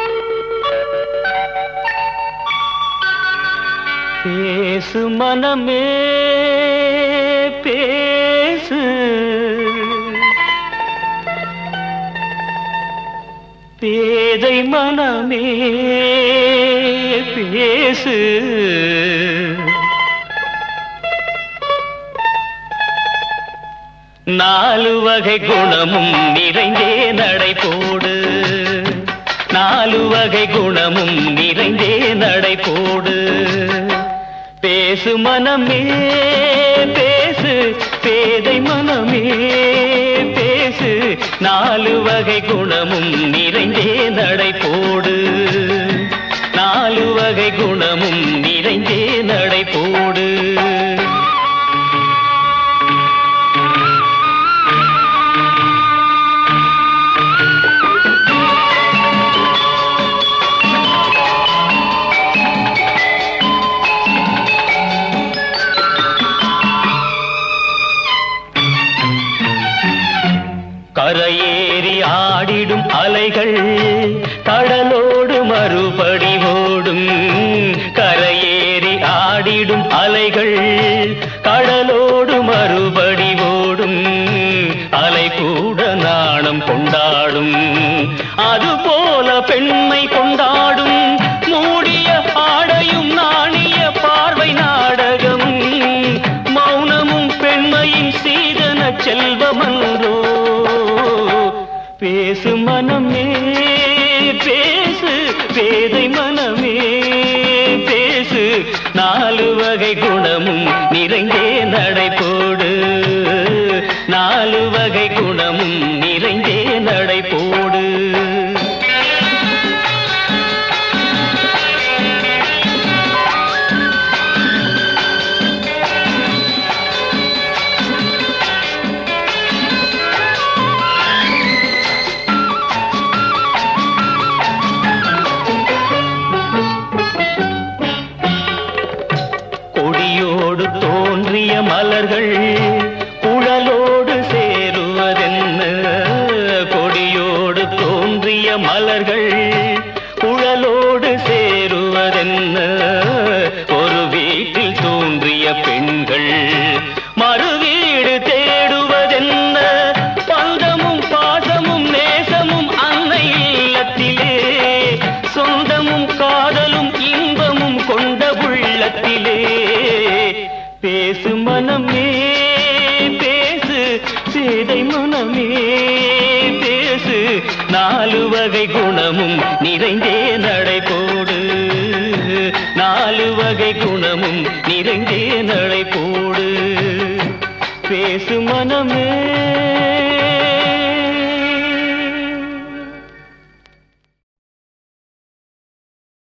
பேசு மனமே பேசு பேதை மனமே பேசு நாலு வகை குணமும் நிறைந்தே நடை போடு நாலு வகை குணமும் நிறைந்தே நடை போடு பேசு மனமே பேசு பேதை மனமே பேசு நாலு வகை குணமும் நிறைந்தே நடை போடு நாலு வகை குணமும் நிறைந்தே நடை போடு கரையேறி ஆடிடும் அலைகள் கடலோடு மறுபடி ஓடும் கரையேறி ஆடிடும் அலைகள் கடலோடு மறுபடி ஓடும் அலை கூட நாணம் கொண்டாடும் அதுபோல பெண்மை கொண்டாடும் மூடிய ஆடையும் நாணிய பார்வை நாடகம் மௌனமும் பெண்மையின் சீதன செல்வமன்றோ பேசு மனமே பேசு பேதை மனமே பேசு நாலு வகை குணமும் நிறைந்தே நடை போடு நாலு வகை குணமும் நிறைந்தே நடை போடு கொடியோடு தோன்றிய மலர்கள் குழலோடு சேருவதென்ன கொடியோடு தோன்றிய மலர்கள் குழலோடு சேருவதென்ன ஒரு வீட்டில் தோன்றிய பெண்கள் மறு வீடு தேடுவதென்ன பந்தமும் பாசமும் நேசமும் அன்னை இல்லத்திலே சொந்தமும் காதலும் இன்பமும் கொண்ட உள்ளத்திலே பேசு மனமே பேசு சேதை மனமே பேசு நாலு வகை குணமும் நிறைந்தே நடை போடு நாலு வகை குணமும் நிறைந்தே நடை போடு பேசு மனமே